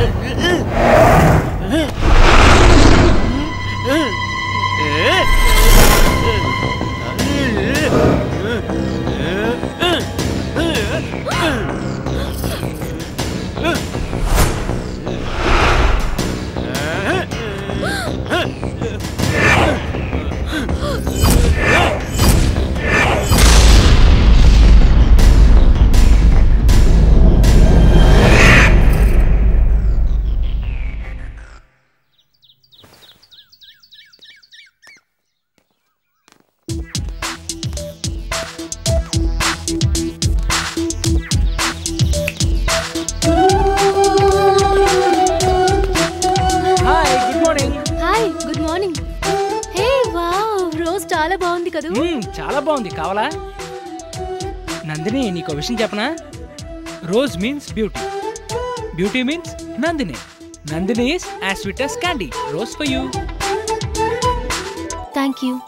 Hi good morning hi good morning hey wow rose చాలా బాగుంది కదూ చాలా బాగుంది కావాలా నందిని నీకు విషయం చెప్పనా rose means beauty beauty means Nandini Nandini is as sweet as candy rose for you thank you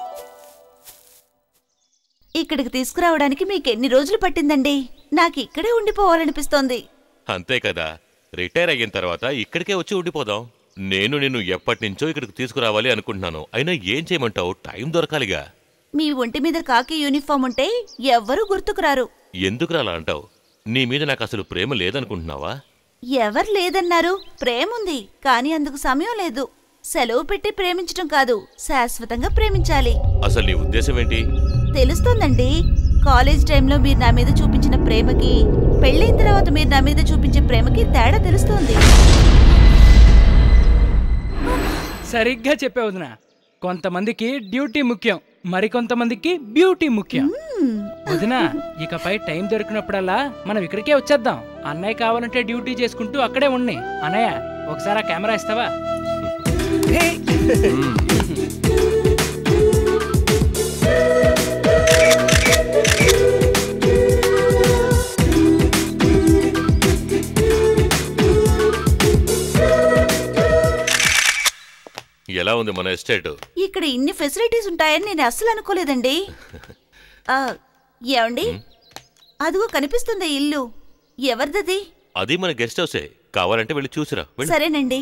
ఇక్కడికి తీసుకురావడానికి మీకు ఎన్ని రోజులు పట్టిందండి నాకు ఇక్కడే ఉండిపోవాలనిపిస్తోంది అంతే కదా రిటైర్ అయిన తర్వాత ఇక్కడికే వచ్చి ఉండిపోదాం నేను నిన్ను ఎప్పటి నుంచో ఇక్కడికి తీసుకురావాలి అనుకుంటున్నాను అయినా ఏం చేయమంటావు టైం దొరకాలిగా మీ ఒంటి మీద కాకి యూనిఫామ్ ఉంటే ఎవ్వరూ గుర్తుకురారు ఎందుకు అలా అంటావు నీ మీద నాకు అసలు ప్రేమ లేదనుకుంటున్నావా ఎవరు లేదన్నారు ప్రేముంది కానీ అందుకు సమయం లేదు సెలవు పెట్టి ప్రేమించటం కాదు శాశ్వతంగా ప్రేమించాలి అసలు నీ ఉద్దేశం ఏంటి తెలుస్తోందండి కాలేజ్ టైంలో మీరు నా మీద చూపించిన ప్రేమకి పెళ్ళైన తర్వాత మీరు నా మీద చూపించే ప్రేమకి తేడా తెలుస్తోంది సరిగ్గా చెప్పావు వదినా కొంతమందికి డ్యూటీ ముఖ్యం మరికొంతమందికి బ్యూటీ ముఖ్యం వదినా ఇకపై టైం దొరికినప్పుడల్లా మనం ఇక్కడికే వచ్చేద్దాం అన్నయ్య కావాలంటే డ్యూటీ చేసుకుంటూ అక్కడే ఉన్నాయి అన్నయ్య ఒకసారి ఆ కెమెరా ఇస్తావా ఎలా ఉంది మన ఎస్టేట్ ఇక్కడ ఇన్ని ఫెసిలిటీస్ ఉంటాయని నేను అస్సలు అనుకోలేదండి ఆ, ఏమండి అదిగో కనిపిస్తుంది ఇల్లు ఎవరిదది అది మన గెస్ట్ హౌసే కావాలంటే వెళ్ళి చూసిరా వెళ్ళు. సరేనండి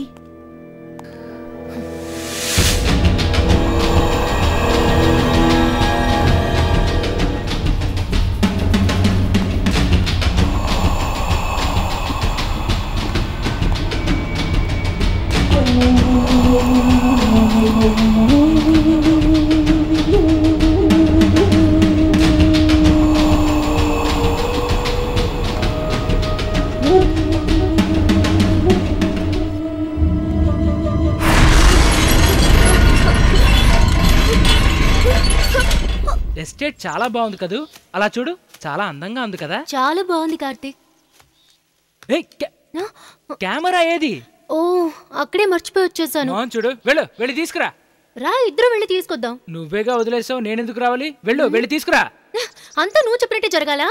ఎస్టేట్ చాలా బాగుంది కదూ అలా చూడు చాలా అందంగా ఉంది కదా చాలా బాగుంది కార్తీక్ ఏయ్, కె- కెమెరా ఏది ఓ అక్కడే మర్చిపోయి వచ్చేసాను మోహన్ చూడు వెళ్ళు వెళ్ళి తీసుకురా రా ఇద్దరు వెళ్ళి తీసుకొద్దాం నువ్వేగా వదిలేసావు నేనెందుకు రావాలి వెళ్ళు వెళ్ళి తీసుకురా అంతా నువ్వు చెప్పినట్టే జరగాలా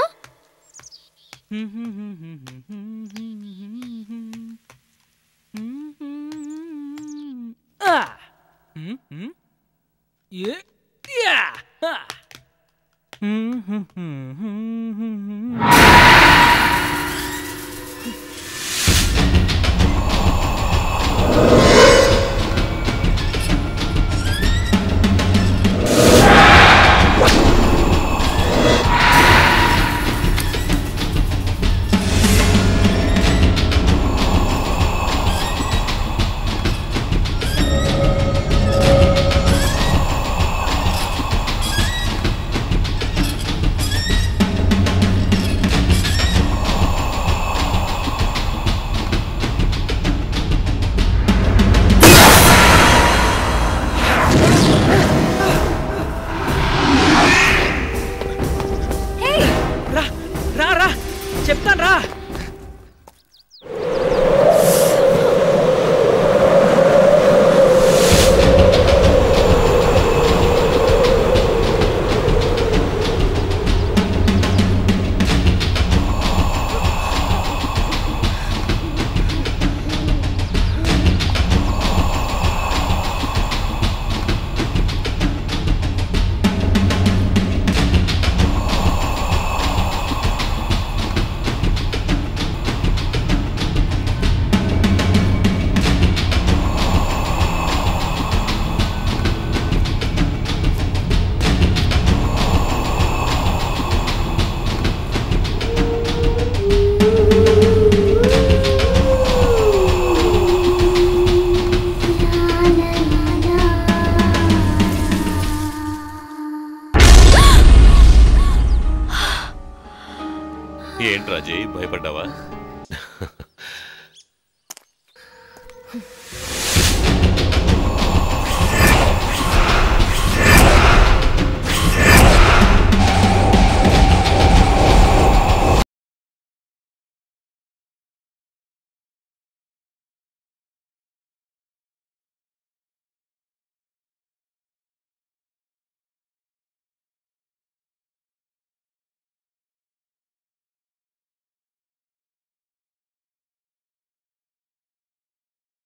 ఆ. హ్మ్, హ్మ్. ఏ, యా. ఆ. హ్మ్, హ్మ్, హ్మ్, హ్మ్, హ్మ్, హ్మ్. ఏంటి రాజీ భయపడ్డావా